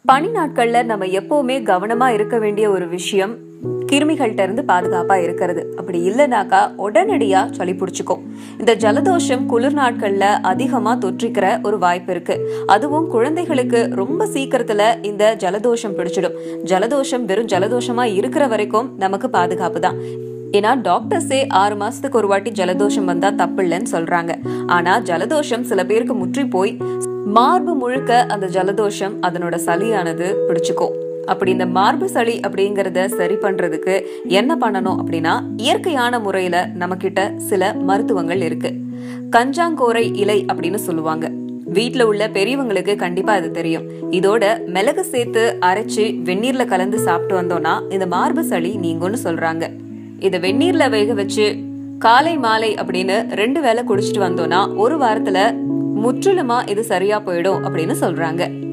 பனி நாட்கள்ல நம்ம எப்பவுமே கவனமா இருக்க வேண்டிய ஒரு விஷயம் கிருமிகள்கிட்ட இருந்து பாதுகாப்பா இருக்கிறது அப்படி இல்லைனாக்கா உடனடியா சளி பிடிச்சுக்கும் இந்த ஜலதோஷம் குளிர் நாட்கள்ல அதிகமா தொற்றிக்கிற ஒரு வாய்ப்பு இருக்கு அதுவும் குழந்தைகளுக்கு ரொம்ப சீக்கிரத்துல இந்த ஜலதோஷம் பிடிச்சிடும் ஜலதோஷம் வெறும் ஜலதோஷமா இருக்கிற வரைக்கும் நமக்கு பாதுகாப்பு தான் ஏன்னா டாக்டர்ஸே ஆறு மாசத்துக்கு ஒரு வாட்டி ஜலதோஷம் வந்தா தப்பு இல்லைன்னு சொல்றாங்க ஆனா ஜலதோஷம் சில பேருக்கு முற்றி போய் மார்பு முழுக்க அந்த ஜலதோஷம் அதனோட சளியானது பிடிச்சுக்கும் அப்படி இந்த மார்பு சளி அப்படிங்கறத சரி பண்றதுக்கு என்ன பண்ணணும் அப்படின்னா இயற்கையான முறையில நம்ம கிட்ட சில மருத்துவங்கள் இருக்கு கஞ்சாங்கோரை இலை அப்படின்னு சொல்லுவாங்க வீட்ல உள்ள பெரியவங்களுக்கு கண்டிப்பா அது தெரியும் இதோட மிளகு சேர்த்து அரைச்சு வெந்நீர்ல கலந்து சாப்பிட்டு வந்தோம்னா இந்த மார்பு சளி நீங்கும்னு சொல்றாங்க இத வெந்நீர்ல வேக வச்சு காலை மாலை அப்படின்னு ரெண்டு வேளை குடிச்சிட்டு வந்தோம்னா ஒரு வாரத்துல முற்றிலுமா இது சரியா போயிடும் அப்படின்னு சொல்றாங்க